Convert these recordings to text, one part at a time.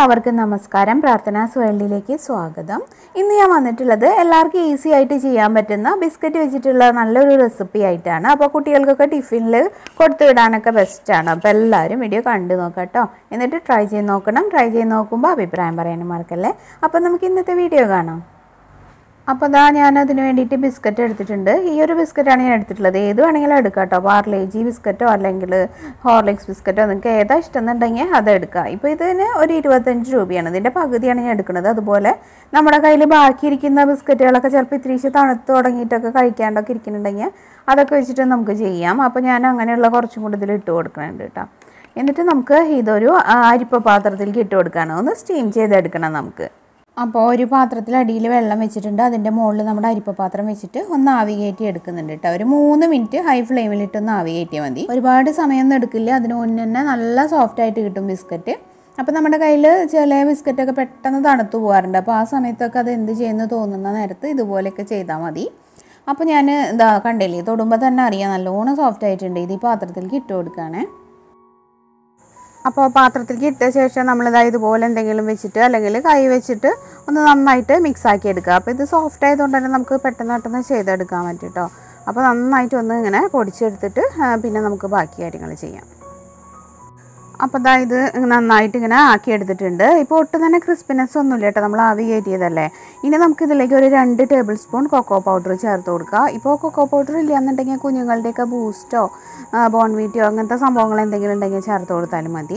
എല്ലാവർക്കും നമസ്കാരം പ്രാർത്ഥനാസ് വേൾഡിലേക്ക് സ്വാഗതം ഇന്ന് ഞാൻ വന്നിട്ടുള്ളത് എല്ലാവർക്കും ഈസി ആയിട്ട് ചെയ്യാൻ പറ്റുന്ന ബിസ്ക്കറ്റ് വെച്ചിട്ടുള്ള നല്ലൊരു റെസിപ്പി ആയിട്ടാണ് അപ്പോൾ കുട്ടികൾക്കൊക്കെ ടിഫിനിൽ കൊടുത്തു വിടാനൊക്കെ ബെസ്റ്റാണ് അപ്പോൾ എല്ലാവരും വീഡിയോ കണ്ടു നോക്കാം കേട്ടോ എന്നിട്ട് ട്രൈ ചെയ്ത് നോക്കണം ട്രൈ ചെയ്ത് നോക്കുമ്പോൾ അഭിപ്രായം പറയാനും മറക്കല്ലേ അപ്പോൾ നമുക്ക് ഇന്നത്തെ വീഡിയോ കാണാം അപ്പോൾ അതാ ഞാൻ അതിന് വേണ്ടിയിട്ട് ബിസ്ക്കറ്റ് എടുത്തിട്ടുണ്ട് ഈ ഒരു ബിസ്ക്കറ്റാണ് ഞാൻ എടുത്തിട്ടുള്ളത് ഏത് വേണമെങ്കിലും എടുക്കാം കേട്ടോ പാർലേജി ബിസ്ക്കറ്റോ അല്ലെങ്കിൽ ഹോർലിക്സ് ബിസ്ക്കറ്റോ നിങ്ങൾക്ക് ഏതാ ഇഷ്ടം എന്നുണ്ടെങ്കിൽ അത് എടുക്കുക ഇപ്പോൾ ഇതിന് ഒരു ഇരുപത്തഞ്ച് രൂപയാണ് ഇതിൻ്റെ പകുതിയാണ് ഞാൻ എടുക്കുന്നത് അതുപോലെ നമ്മുടെ കയ്യിൽ ബാക്കിയിരിക്കുന്ന ബിസ്ക്കറ്റുകളൊക്കെ ചിലപ്പോൾ ഇത്തിരി തണുത്ത് തുടങ്ങിയിട്ടൊക്കെ കഴിക്കാണ്ടൊക്കെ ഇരിക്കുന്നുണ്ടെങ്കിൽ അതൊക്കെ വെച്ചിട്ട് നമുക്ക് ചെയ്യാം അപ്പോൾ ഞാൻ അങ്ങനെയുള്ള കുറച്ചും കൂടി ഇതിൽ ഇട്ട് കൊടുക്കുന്നുണ്ട് കേട്ടോ എന്നിട്ട് നമുക്ക് ഇതൊരു ആ, അരിപ്പ പാത്രത്തിലേക്ക് ഇട്ട് കൊടുക്കണം ഒന്ന് സ്റ്റീം ചെയ്തെടുക്കണം നമുക്ക് അപ്പോൾ ഒരു പാത്രത്തിൽ അടിയിൽ വെള്ളം വെച്ചിട്ടുണ്ട് അതിൻ്റെ മുകളിൽ നമ്മുടെ അരിപ്പ പാത്രം വെച്ചിട്ട് ഒന്ന് ആവി കയറ്റി എടുക്കുന്നുണ്ട് കേട്ടോ ഒരു മൂന്ന് മിനിറ്റ് ഹൈ ഫ്ലെയിമിലിട്ട് ഒന്ന് ആവി കയറ്റിയാൽ മതി ഒരുപാട് സമയമൊന്നും എടുക്കില്ല അതിന് മുന്നേ തന്നെ നല്ല സോഫ്റ്റ് ആയിട്ട് കിട്ടും ബിസ്ക്കറ്റ് അപ്പോൾ നമ്മുടെ കയ്യിൽ ചില ബിസ്ക്കറ്റൊക്കെ പെട്ടെന്ന് തണുത്തു പോകാറുണ്ട് അപ്പോൾ ആ സമയത്തൊക്കെ അത് എന്ത് ചെയ്യുന്നു തോന്നുന്ന നേരത്ത് ഇതുപോലെയൊക്കെ ചെയ്താൽ മതി അപ്പോൾ ഞാൻ ഇതാ കണ്ടില്ലേ തൊടുമ്പോൾ തന്നെ അറിയാം നല്ലോണം സോഫ്റ്റ് ആയിട്ടുണ്ട് ഇത് ഈ പാത്രത്തിലേക്ക് ഇട്ട് കൊടുക്കുകയാണേ അപ്പോൾ പാത്രത്തിലേക്ക് ഇട്ട ശേഷം നമ്മളിതാ ഇതുപോലെ എന്തെങ്കിലും വെച്ചിട്ട് അല്ലെങ്കിൽ കൈ വെച്ചിട്ട് ഒന്ന് നന്നായിട്ട് മിക്സ് ആക്കി എടുക്കുക അപ്പോൾ ഇത് സോഫ്റ്റ് ആയതുകൊണ്ട് തന്നെ നമുക്ക് പെട്ടെന്ന് പെട്ടെന്ന് ചെയ്തെടുക്കാൻ പറ്റും കേട്ടോ അപ്പോൾ നന്നായിട്ട് ഒന്ന് ഇങ്ങനെ പൊടിച്ചെടുത്തിട്ട് ആ, പിന്നെ നമുക്ക് ബാക്കി കാര്യങ്ങൾ ചെയ്യാം അപ്പോൾ ഇതാ ഇത് നന്നായിട്ട് ഇങ്ങനെ ആക്കി എടുത്തിട്ടുണ്ട് ഇപ്പോൾ ഒട്ടും തന്നെ ക്രിസ്പിനെസ് ഒന്നുമില്ല കേട്ടോ നമ്മൾ ആവി കയറ്റിയതല്ലേ ഇനി നമുക്ക് ഇതിലേക്ക് ഒരു രണ്ട് ടേബിൾ സ്പൂൺ കൊക്കോ പൗഡർ ചേർത്ത് കൊടുക്കുക ഇപ്പോൾ കൊക്കോ പൗഡർ ഇല്ലയെന്നുണ്ടെങ്കിൽ കുഞ്ഞുങ്ങളുടെയൊക്കെ ബൂസ്റ്റോ ബോൺവീറ്റോ അങ്ങനത്തെ സംഭവങ്ങൾ എന്തെങ്കിലും ഉണ്ടെങ്കിൽ ചേർത്ത് കൊടുത്താലും മതി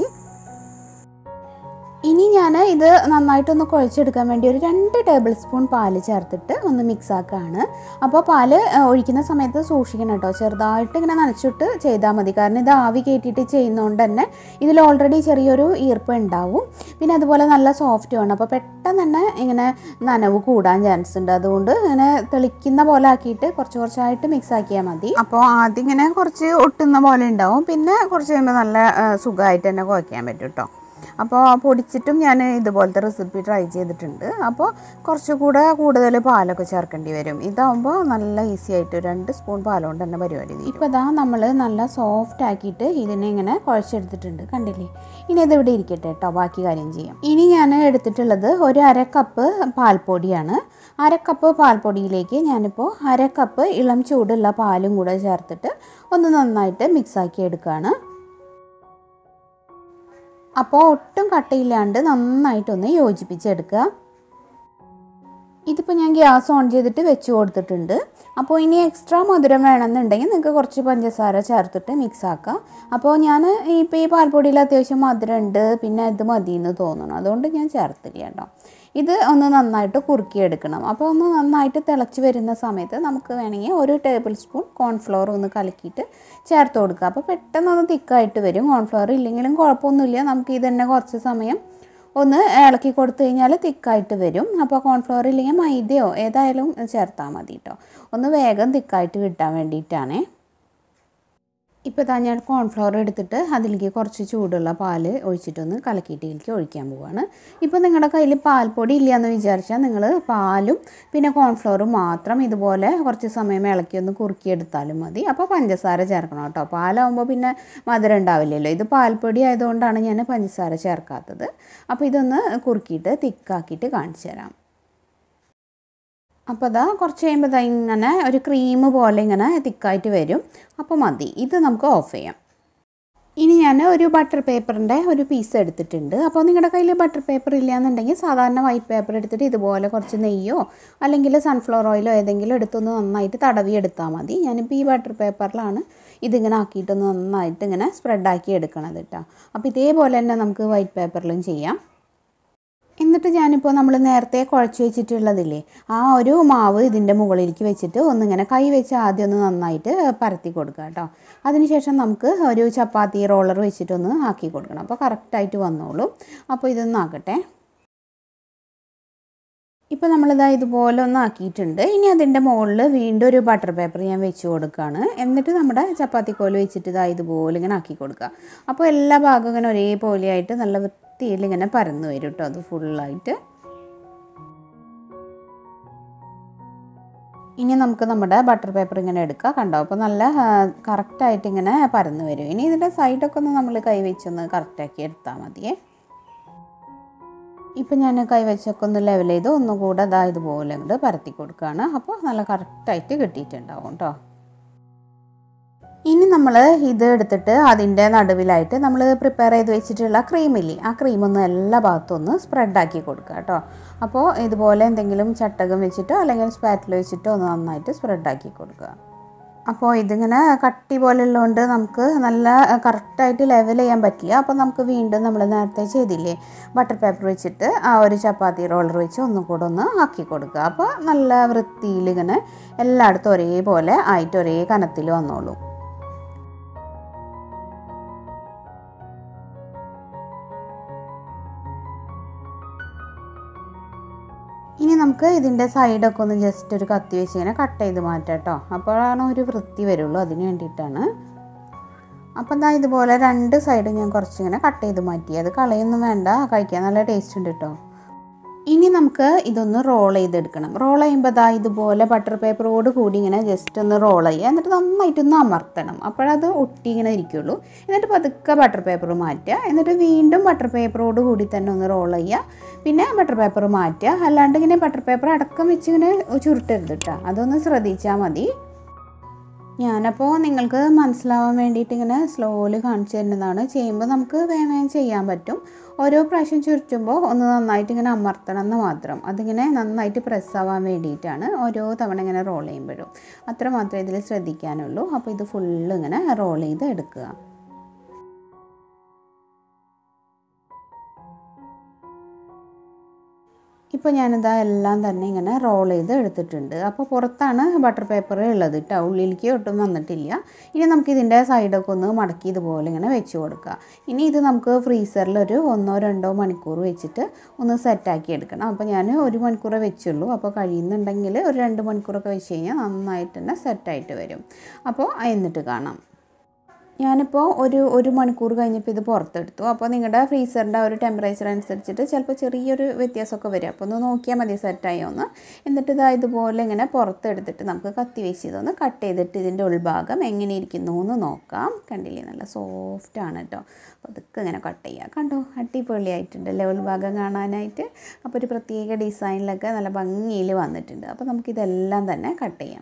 ഇനി ഞാൻ ഇത് നന്നായിട്ടൊന്ന് കുഴച്ചെടുക്കാൻ വേണ്ടി ഒരു രണ്ട് ടേബിൾ സ്പൂൺ പാല് ചേർത്തിട്ട് ഒന്ന് മിക്സ് ആക്കുകയാണ് അപ്പോൾ പാല് ആ, ഒഴിക്കുന്ന സമയത്ത് സൂക്ഷിക്കണം കേട്ടോ ചെറുതായിട്ട് ഇങ്ങനെ നനച്ചിട്ട് ചെയ്താൽ മതി കാരണം ഇത് ആവി കയറ്റിയിട്ട് ചെയ്യുന്നതുകൊണ്ട് തന്നെ ഇതിൽ ഓൾറെഡി ചെറിയൊരു ഈർപ്പം ഉണ്ടാവും പിന്നെ അതുപോലെ നല്ല സോഫ്റ്റ് ആണ് അപ്പോൾ പെട്ടെന്ന് തന്നെ ഇങ്ങനെ നനവ് കൂടാൻ ചാൻസ് ഉണ്ട് അതുകൊണ്ട് ഇങ്ങനെ തെളിക്കുന്ന പോലെ ആക്കിയിട്ട് കുറച്ച് കുറച്ചായിട്ട് മിക്സ് ആക്കിയാൽ മതി അപ്പോൾ ആദ്യം ഇങ്ങനെ കുറച്ച് ഒട്ടുന്ന പോലെ ഉണ്ടാവും പിന്നെ കുറച്ച് കഴിയുമ്പോൾ നല്ല ആ, സുഖമായിട്ട് തന്നെ കുഴയ്ക്കാൻ പറ്റും കേട്ടോ അപ്പോൾ പൊടിച്ചിട്ടും ഞാൻ ഇതുപോലത്തെ റെസിപ്പി ട്രൈ ചെയ്തിട്ടുണ്ട് അപ്പോൾ കുറച്ചുകൂടെ കൂടുതൽ പാലൊക്കെ ചേർക്കേണ്ടി വരും ഇതാവുമ്പോൾ നല്ല ഈസി ആയിട്ട് രണ്ട് സ്പൂൺ പാലുകൊണ്ട് തന്നെ പരിപാടി തീരും ഇപ്പോൾ ഇതാ നമ്മൾ നല്ല സോഫ്റ്റ് ആക്കിയിട്ട് ഇതിനെ ഇങ്ങനെ കുഴച്ചെടുത്തിട്ടുണ്ട് കണ്ടില്ലേ ഇനി ഇത് ഇവിടെ ഇരിക്കട്ടെ കേട്ടോ ബാക്കി കാര്യം ചെയ്യാം ഇനി ഞാൻ എടുത്തിട്ടുള്ളത് ഒരു അര കപ്പ് പാൽപ്പൊടിയാണ് അര കപ്പ് പാൽപ്പൊടിയിലേക്ക് ഞാനിപ്പോൾ അര കപ്പ് ഇളം ചൂടുള്ള പാലും കൂടെ ചേർത്തിട്ട് ഒന്ന് നന്നായിട്ട് മിക്സാക്കി എടുക്കുകയാണ് അപ്പോൾ ഒട്ടും കട്ടയില്ലാണ്ട് നന്നായിട്ടൊന്ന് യോജിപ്പിച്ചെടുക്കുക ഇതിപ്പോൾ ഞാൻ ഗ്യാസ് ഓൺ ചെയ്തിട്ട് വെച്ച് കൊടുത്തിട്ടുണ്ട് അപ്പോൾ ഇനി എക്സ്ട്രാ മധുരം വേണമെന്നുണ്ടെങ്കിൽ നിങ്ങൾക്ക് കുറച്ച് പഞ്ചസാര ചേർത്തിട്ട് മിക്സ് ആക്കാം അപ്പോൾ ഞാൻ ഇപ്പോൾ ഈ പാൽപ്പൊടിയിൽ അത്യാവശ്യം മധുരം ഉണ്ട് പിന്നെ ഇത് മതി എന്ന് തോന്നണം അതുകൊണ്ട് ഞാൻ ചേർത്തില്ല കേട്ടോ ഇത് ഒന്ന് നന്നായിട്ട് കുറുക്കിയെടുക്കണം അപ്പോൾ ഒന്ന് നന്നായിട്ട് തിളച്ച് വരുന്ന സമയത്ത് നമുക്ക് വേണമെങ്കിൽ ഒരു ടേബിൾ സ്പൂൺ കോൺഫ്ലവർ ഒന്ന് കലക്കിയിട്ട് ചേർത്ത് കൊടുക്കുക അപ്പോൾ പെട്ടെന്ന് ഒന്ന് തിക്കായിട്ട് വരും കോൺഫ്ലവർ ഇല്ലെങ്കിലും കുഴപ്പമൊന്നുമില്ല നമുക്ക് ഇത് തന്നെ കുറച്ച് സമയം ഒന്ന് ഇളക്കി കൊടുത്തു കഴിഞ്ഞാൽ തിക്കായിട്ട് വരും അപ്പോൾ കോൺഫ്ലവർ ഇല്ലെങ്കിൽ മൈദയോ ഏതായാലും ചേർത്താൽ മതി കേട്ടോ ഒന്ന് വേഗം തിക്കായിട്ട് കിട്ടാൻ വേണ്ടിയിട്ടാണേ ഇപ്പോൾ താ ഞാൻ കോൺഫ്ലവർ എടുത്തിട്ട് അതിലേക്ക് കുറച്ച് ചൂടുള്ള പാല് ഒഴിച്ചിട്ടൊന്ന് കലക്കിയിട്ട് ഇതിലേക്ക് ഒഴിക്കാൻ പോവാണ് ഇപ്പോൾ നിങ്ങളുടെ കയ്യിൽ പാൽപ്പൊടി ഇല്ല എന്ന് വിചാരിച്ചാൽ നിങ്ങൾ പാലും പിന്നെ കോൺഫ്ലവറും മാത്രം ഇതുപോലെ കുറച്ച് സമയം ഇളക്കി ഒന്ന് കുറുക്കിയെടുത്താലും മതി അപ്പോൾ പഞ്ചസാര ചേർക്കണം കേട്ടോ പാലാവുമ്പോൾ പിന്നെ മധുരം ഉണ്ടാവില്ലല്ലോ ഇത് പാൽപ്പൊടി ആയതുകൊണ്ടാണ് ഞാൻ പഞ്ചസാര ചേർക്കാത്തത് അപ്പോൾ ഇതൊന്ന് കുറുക്കിയിട്ട് തിക്കാക്കിയിട്ട് കാണിച്ചു തരാം അപ്പോൾ അതാ കുറച്ച് കഴിയുമ്പോൾ ദാ ഇങ്ങനെ ഒരു ക്രീം പോലെ ഇങ്ങനെ തിക്കായിട്ട് വരും അപ്പോൾ മതി ഇത് നമുക്ക് ഓഫ് ചെയ്യാം ഇനി ഞാൻ ഒരു ബട്ടർ പേപ്പറിൻ്റെ ഒരു പീസ് എടുത്തിട്ടുണ്ട് അപ്പോൾ നിങ്ങളുടെ കയ്യിൽ ബട്ടർ പേപ്പർ ഇല്ലയെന്നുണ്ടെങ്കിൽ സാധാരണ വൈറ്റ് പേപ്പർ എടുത്തിട്ട് ഇതുപോലെ കുറച്ച് നെയ്യോ അല്ലെങ്കിൽ സൺഫ്ലവർ ഓയിലോ ഏതെങ്കിലും എടുത്തൊന്ന് നന്നായിട്ട് തടവി എടുത്താൽ മതി ഞാനിപ്പോൾ ഈ ബട്ടർ പേപ്പറിലാണ് ഇതിങ്ങനെ ആക്കിയിട്ടൊന്ന് നന്നായിട്ട് ഇങ്ങനെ സ്പ്രെഡാക്കി എടുക്കണത് കേട്ടോ അപ്പോൾ ഇതേപോലെ തന്നെ നമുക്ക് വൈറ്റ് പേപ്പറിലും ചെയ്യാം എന്നിട്ട് ഞാനിപ്പോൾ നമ്മൾ നേരത്തെ കുഴച്ച് വെച്ചിട്ടുള്ളതില്ലേ ആ ഒരു മാവ് ഇതിൻ്റെ മുകളിലേക്ക് വെച്ചിട്ട് ഒന്നിങ്ങനെ കൈ വെച്ച് ആദ്യം ഒന്ന് നന്നായിട്ട് പരത്തി കൊടുക്കുക കേട്ടോ അതിനുശേഷം നമുക്ക് ഒരു ചപ്പാത്തി റോളർ വെച്ചിട്ടൊന്ന് ആക്കി കൊടുക്കണം അപ്പോൾ കറക്റ്റായിട്ട് വന്നോളും അപ്പോൾ ഇതൊന്ന് ആക്കട്ടെ ഇപ്പോൾ നമ്മളിതാ ഇതുപോലെ ഒന്ന് ആക്കിയിട്ടുണ്ട് ഇനി അതിൻ്റെ മുകളിൽ വീണ്ടും ഒരു ബട്ടർ പേപ്പർ ഞാൻ വെച്ച് കൊടുക്കുകയാണ് എന്നിട്ട് നമ്മുടെ ചപ്പാത്തി കോല് വെച്ചിട്ട് ഇതാ ഇതുപോലെ ഇങ്ങനെ ആക്കി കൊടുക്കുക അപ്പോൾ എല്ലാ ഭാഗവും ഇങ്ങനെ ഒരേപോലെ ആയിട്ട് നല്ല വൃത്തിയിൽ ഇങ്ങനെ പരന്നു വരും കേട്ടോ അത് ഫുള്ളായിട്ട് ഇനി നമുക്ക് നമ്മുടെ ബട്ടർ പേപ്പർ ഇങ്ങനെ എടുക്കാം കണ്ടോ അപ്പോൾ നല്ല കറക്റ്റായിട്ട് ഇങ്ങനെ പരന്നു വരും ഇനി ഇതിൻ്റെ സൈഡൊക്കെ ഒന്ന് നമ്മൾ കൈ വെച്ചൊന്ന് കറക്റ്റാക്കി എടുത്താൽ മതിയേ ഇപ്പം ഞാൻ കൈവച്ചൊക്കെ ഒന്ന് ലെവൽ ചെയ്ത് ഒന്നുകൂടെ അതാ ഇതുപോലെ അങ്ങോട്ട് പരത്തി കൊടുക്കുകയാണ് അപ്പോൾ നല്ല കറക്റ്റായിട്ട് കിട്ടിയിട്ടുണ്ടാവും കേട്ടോ ഇനി നമ്മൾ ഇത് എടുത്തിട്ട് അതിൻ്റെ നടുവിലായിട്ട് നമ്മൾ പ്രിപ്പയർ ചെയ്ത് വെച്ചിട്ടുള്ള ക്രീമില്ലേ ആ ക്രീം ഒന്ന് എല്ലാ ഭാഗത്തും ഒന്ന് സ്പ്രെഡാക്കി കൊടുക്കുക കേട്ടോ അപ്പോൾ ഇതുപോലെ എന്തെങ്കിലും ചട്ടകം വെച്ചിട്ടോ അല്ലെങ്കിൽ സ്പാറ്റിൽ വെച്ചിട്ടോ ഒന്ന് നന്നായിട്ട് സ്പ്രെഡാക്കി കൊടുക്കുക അപ്പോൾ ഇതിങ്ങനെ കട്ടി പോലെ ഉള്ളതുകൊണ്ട് നമുക്ക് നല്ല കറക്റ്റായിട്ട് ലെവൽ ചെയ്യാൻ പറ്റില്ല അപ്പോൾ നമുക്ക് വീണ്ടും നമ്മൾ നേരത്തെ ചെയ്തില്ലേ ബട്ടർ പേപ്പർ വെച്ചിട്ട് ആ ഒരു ചപ്പാത്തി റോളർ വെച്ച് ഒന്നും കൂടെ ഒന്ന് ആക്കി കൊടുക്കുക അപ്പോൾ നല്ല വൃത്തിയിൽ ഇങ്ങനെ എല്ലായിടത്തും ഒരേപോലെ ആയിട്ട് ഒരേ കനത്തിൽ വന്നോളൂ ഇനി നമുക്ക് ഇതിൻ്റെ സൈഡൊക്കെ ഒന്ന് ജസ്റ്റ് ഒരു കത്തി വെച്ച് ഇങ്ങനെ കട്ട് ചെയ്ത് മാറ്റാം കേട്ടോ അപ്പോഴാണ് ഒരു വൃത്തി വരുള്ളൂ അതിന് വേണ്ടിയിട്ടാണ് അപ്പം എന്താ ഇതുപോലെ രണ്ട് സൈഡും ഞാൻ കുറച്ചിങ്ങനെ കട്ട് ചെയ്ത് മാറ്റി അത് കളയൊന്നും വേണ്ട കഴിക്കാൻ നല്ല ടേസ്റ്റ് ഉണ്ട് കേട്ടോ ഇനി നമുക്ക് ഇതൊന്ന് റോൾ ചെയ്തെടുക്കണം റോൾ ചെയ്യുമ്പോൾ ദാ ഇതുപോലെ ബട്ടർ പേപ്പറോട് കൂടി ഇങ്ങനെ ജസ്റ്റ് ഒന്ന് റോൾ ചെയ്യുക എന്നിട്ട് നന്നായിട്ടൊന്ന് അമർത്തണം അപ്പോഴത് ഒട്ടി ഇങ്ങനെ ഇരിക്കുള്ളൂ എന്നിട്ട് പതുക്കെ ബട്ടർ പേപ്പർ മാറ്റുക എന്നിട്ട് വീണ്ടും ബട്ടർ പേപ്പറോട് കൂടി തന്നെ ഒന്ന് റോൾ ചെയ്യുക പിന്നെ ബട്ടർ പേപ്പർ മാറ്റുക അല്ലാണ്ട് ഇങ്ങനെ ബട്ടർ പേപ്പർ അടക്കം വെച്ച് ഇങ്ങനെ ചുരുട്ടരുത് കേട്ടോ അതൊന്ന് ശ്രദ്ധിച്ചാൽ മതി ഞാനപ്പോൾ നിങ്ങൾക്ക് മനസ്സിലാവാൻ വേണ്ടിയിട്ട് ഇങ്ങനെ സ്ലോയിൽ കാണിച്ചു തരുന്നതാണ് ചെയ്യുമ്പോൾ നമുക്ക് വേഗം വേഗം ചെയ്യാൻ പറ്റും ഓരോ പ്രാവശ്യം ചുരുട്ടുമ്പോൾ ഒന്ന് നന്നായിട്ട് ഇങ്ങനെ അമർത്തണം എന്ന് മാത്രം അതിങ്ങനെ നന്നായിട്ട് പ്രസ് ആവാൻ വേണ്ടിയിട്ടാണ് ഓരോ തവണ ഇങ്ങനെ റോൾ ചെയ്യുമ്പോഴും അത്ര മാത്രമേ ഇതിൽ ശ്രദ്ധിക്കാനുള്ളൂ അപ്പോൾ ഇത് ഫുള്ള് ഇങ്ങനെ റോൾ ചെയ്ത് എടുക്കുക ഇപ്പോൾ ഞാനിതാ എല്ലാം തന്നെ ഇങ്ങനെ റോൾ ചെയ്ത് എടുത്തിട്ടുണ്ട് അപ്പോൾ പുറത്താണ് ബട്ടർ പേപ്പർ ഉള്ളത് കേട്ടോ ഉള്ളിലേക്ക് ഒട്ടും വന്നിട്ടില്ല ഇനി നമുക്ക് ഇതിൻ്റെ സൈഡൊക്കെ ഒന്ന് മടക്കി ഇതുപോലെ ഇങ്ങനെ വെച്ച് കൊടുക്കുക ഇനി ഇത് നമുക്ക് ഫ്രീസറിൽ ഒരു ഒന്നോ രണ്ടോ മണിക്കൂർ വെച്ചിട്ട് ഒന്ന് സെറ്റാക്കി എടുക്കണം അപ്പോൾ ഞാൻ ഒരു മണിക്കൂറേ വെച്ചുള്ളൂ അപ്പോൾ കഴിയുന്നുണ്ടെങ്കിൽ ഒരു രണ്ട് മണിക്കൂറൊക്കെ വെച്ച് കഴിഞ്ഞാൽ നന്നായിട്ട് തന്നെ സെറ്റായിട്ട് വരും അപ്പോൾ എന്നിട്ട് കാണാം ഞാനിപ്പോൾ ഒരു ഒരു മണിക്കൂർ കഴിഞ്ഞപ്പോൾ ഇത് പുറത്തെടുത്തു അപ്പോൾ നിങ്ങളുടെ ഫ്രീസറിൻ്റെ ഒരു ടെമ്പറേച്ചർ അനുസരിച്ചിട്ട് ചിലപ്പോൾ ചെറിയൊരു വ്യത്യാസമൊക്കെ വരും അപ്പോൾ ഒന്ന് നോക്കിയാൽ മതി സെറ്റായി ഒന്ന് എന്നിട്ട് ഇതാ ഇതുപോലെ ഇങ്ങനെ പുറത്തെടുത്തിട്ട് നമുക്ക് കത്തി വെച്ച് ഇതൊന്ന് കട്ട് ചെയ്തിട്ട് ഇതിൻ്റെ ഉൾഭാഗം എങ്ങനെ ഇരിക്കുന്നു എന്ന് നോക്കാം കണ്ടില്ലേ നല്ല സോഫ്റ്റ് ആണ് കേട്ടോ അപ്പോൾ അതൊക്കെ ഇങ്ങനെ കട്ട് ചെയ്യുക കണ്ടോ അടിപൊളിയായിട്ടുണ്ടല്ലേ ഉൾഭാഗം കാണാനായിട്ട് അപ്പോൾ ഒരു പ്രത്യേക ഡിസൈനിലൊക്കെ നല്ല ഭംഗിയിൽ വന്നിട്ടുണ്ട് അപ്പോൾ നമുക്കിതെല്ലാം തന്നെ കട്ട് ചെയ്യാം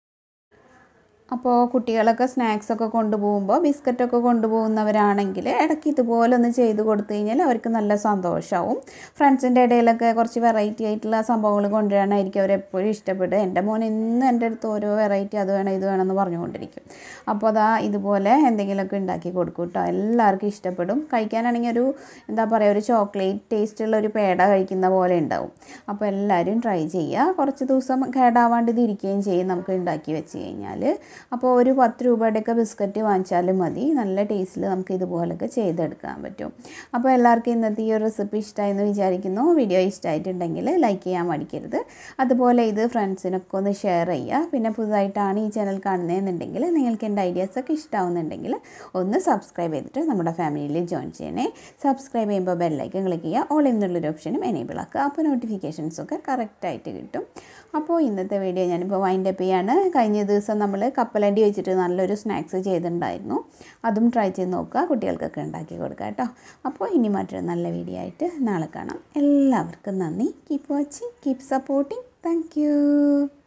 അപ്പോൾ കുട്ടികളൊക്കെ സ്നാക്സൊക്കെ കൊണ്ടുപോകുമ്പോൾ ബിസ്ക്കറ്റൊക്കെ കൊണ്ടുപോകുന്നവരാണെങ്കിൽ ഇടയ്ക്ക് ഇതുപോലെ ഒന്ന് ചെയ്ത് കൊടുത്തു കഴിഞ്ഞാൽ അവർക്ക് നല്ല സന്തോഷമാവും ഫ്രണ്ട്സിൻ്റെ ഇടയിലൊക്കെ കുറച്ച് വെറൈറ്റി ആയിട്ടുള്ള സംഭവങ്ങൾ കൊണ്ടുവരാനായിരിക്കും അവരെപ്പോഴും ഇഷ്ടപ്പെടുക എൻ്റെ മോൻ എന്നും എൻ്റെ അടുത്ത് ഓരോ വെറൈറ്റി അത് വേണം ഇത് വേണമെന്ന് പറഞ്ഞുകൊണ്ടിരിക്കും അപ്പോൾ അതാ ഇതുപോലെ എന്തെങ്കിലുമൊക്കെ ഉണ്ടാക്കി കൊടുക്കും കേട്ടോ എല്ലാവർക്കും ഇഷ്ടപ്പെടും കഴിക്കാനാണെങ്കിൽ ഒരു എന്താ പറയുക ഒരു ചോക്ലേറ്റ് ടേസ്റ്റുള്ള ഒരു പേട കഴിക്കുന്ന പോലെ ഉണ്ടാവും അപ്പോൾ എല്ലാവരും ട്രൈ ചെയ്യുക കുറച്ച് ദിവസം കേടാവാണ്ട് ഇത് ഇരിക്കുകയും ചെയ്യും നമുക്ക് ഉണ്ടാക്കി വെച്ച് കഴിഞ്ഞാൽ അപ്പോൾ ഒരു പത്ത് രൂപയുടെയൊക്കെ ബിസ്ക്കറ്റ് വാങ്ങിച്ചാലും മതി നല്ല ടേസ്റ്റിൽ നമുക്ക് ഇതുപോലൊക്കെ ചെയ്തെടുക്കാൻ പറ്റും അപ്പോൾ എല്ലാവർക്കും ഇന്നത്തെ ഈ ഒരു റെസിപ്പി ഇഷ്ടമായി എന്ന് വിചാരിക്കുന്നു വീഡിയോ ഇഷ്ടമായിട്ടുണ്ടെങ്കിൽ ലൈക്ക് ചെയ്യാൻ മടിക്കരുത് അതുപോലെ ഇത് ഫ്രണ്ട്സിനൊക്കെ ഒന്ന് ഷെയർ ചെയ്യുക പിന്നെ പുതുതായിട്ടാണ് ഈ ചാനൽ കാണുന്നതെന്നുണ്ടെങ്കിൽ നിങ്ങൾക്ക് എൻ്റെ ഐഡിയാസൊക്കെ ഇഷ്ടമാവുന്നുണ്ടെങ്കിൽ ഒന്ന് സബ്സ്ക്രൈബ് ചെയ്തിട്ട് നമ്മുടെ ഫാമിലിയിൽ ജോയിൻ ചെയ്യണേ സബ്സ്ക്രൈബ് ചെയ്യുമ്പോൾ ബെല്ലൈക്കൻ ക്ലിക്ക് ചെയ്യുക ഓൾ എന്നുള്ളൊരു ഓപ്ഷനും എനേബിൾ ആക്കുക അപ്പോൾ നോട്ടിഫിക്കേഷൻസൊക്കെ കറക്റ്റായിട്ട് കിട്ടും അപ്പോൾ ഇന്നത്തെ വീഡിയോ ഞാനിപ്പോൾ വൈൻഡ് അപ്പ് ചെയ്യാണ് കഴിഞ്ഞ ദിവസം നമ്മൾ കപ്പലണ്ടി വെച്ചിട്ട് നല്ലൊരു സ്നാക്സ് ചെയ്തിട്ടുണ്ടായിരുന്നു അതും ട്രൈ ചെയ്ത് നോക്കുക കുട്ടികൾക്കൊക്കെ ഉണ്ടാക്കി കൊടുക്കുക കേട്ടോ അപ്പോൾ ഇനി മറ്റൊരു നല്ല വീഡിയോ ആയിട്ട് നാളെ കാണാം എല്ലാവർക്കും നന്ദി keep watching keep supporting thank